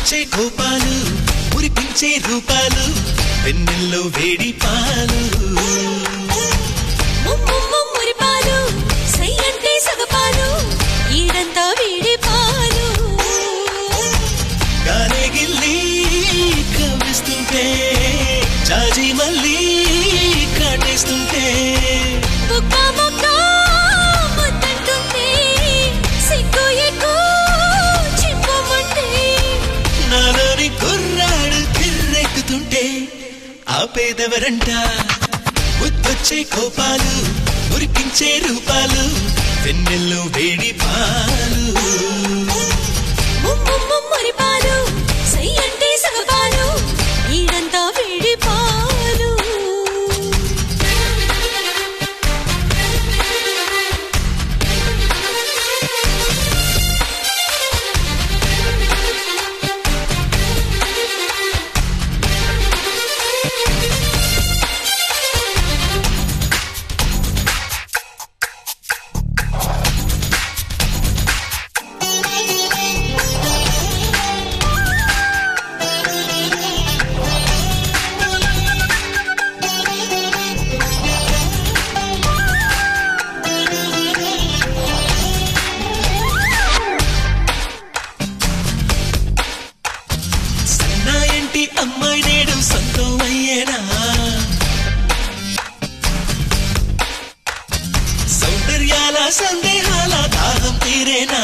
ముద్దొచ్చే కోపాలు మురిపించే రూపాలు వెన్నెల్లో వేడి పాలు ముమ్ముమ్ము మురిపాలు సై అంటే సగపాలు ఈడంతా వీడి పాలు గానే గిల్లి కవ్విస్తుంటే జాజి మళ్ళీ కాటేస్తుంటే బుక్క బుక్క ముద్దంటుంటే సిగ్గు ఎక్కువ చిప్పమంటే నాలోని కుర్రాడు కిర్రెక్కుతుంటే ఆపేదెవరంట ముద్దొచ్చే కోపాలు మురిపించే రూపాలు వెన్నెల్లో వేడి పాలు ముమ్ముమ్ము మురిపాలు సై అంటే సగపాలు ఈడంతా వీడి పాలు సన్నాయంటి అమ్మాయి నేడు సొంతం అయ్యేనా సౌందర్యాల సందేహాల దాహం తీరేనా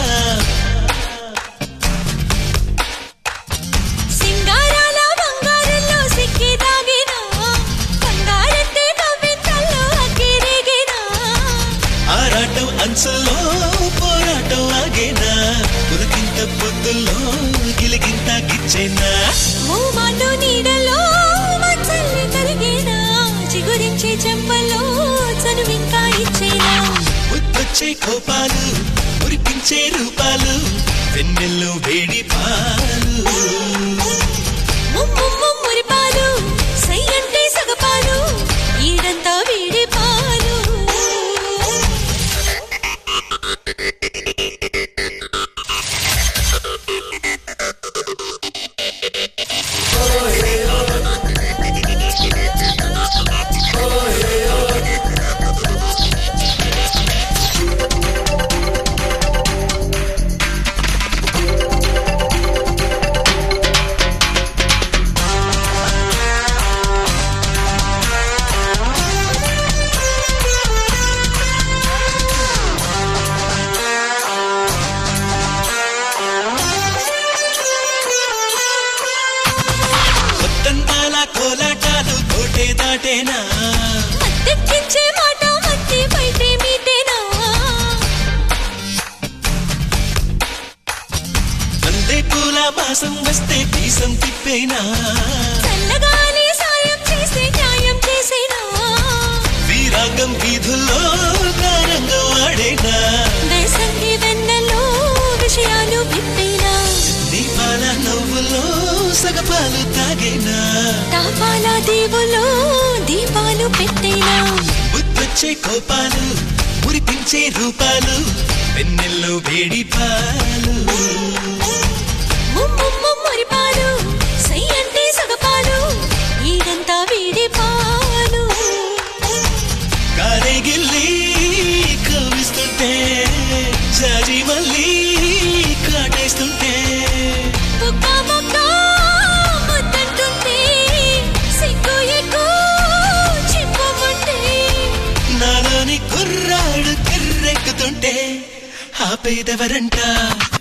సింగారాల బంగారంలో సిక్కి దాగినా బంగారెత్తే కవ్వింతల్లో అక్కిరేగినా ఆరాటం అంచుల్లో పోరాటం ఆగేనా పులకింత పొద్దుల్లో గిలిగింత గిచ్చేనా మూమాటు నీడలో మచ్చల్ని కరిగేనా చిగురించే చెంపల్లో చనువింకా ఇచ్చేనా ముద్దొచ్చే కోపాలు మురిపించే రూపాలు వెన్నెల్లో వేడి పాలు ముమ్ముమ్ము మురిపాలు సై అంటే సగపాలు ఈడంతా వీడి పాలు కొత్తంతాల కోలాటాలు కోటే దాటేనా మత్తెక్కించే మాట మత్తి బయటే మీటేనా మందే పూల మాసం వస్తే పీసం తిప్పేనా చల్లగాలి సాయం చేసే న్యాయం చేసేనా వీరాంగం వీధుల్లో గారంగం ఆడేనా వేసంగి వెన్నెల్లో విషయాలు విప్పేనా దీపాల నవ్వుల్లో సగపాలు తాగేనా తాపాల దీవులో దీపాలు పెట్టేనా ముద్దొచ్చే కోపాలు మురిపించే రూపాలు వెన్నెల్లో వేడి పాలు ముమ్ముమ్ము మురిపాలు సై అంటే సగపాలు ఈడంతా వీడి పాలు గారే గిల్లి కవిస్తుంటే జాజి మళ్ళీ కాటేస్తుంటే బుక్క బుక్క ముద్దంటుంటే సిగ్గు ఎక్కువ చిప్పమంటే నాలోని కుర్రాడు కిర్రెక్కుతుంటే ఆపేదెవరంట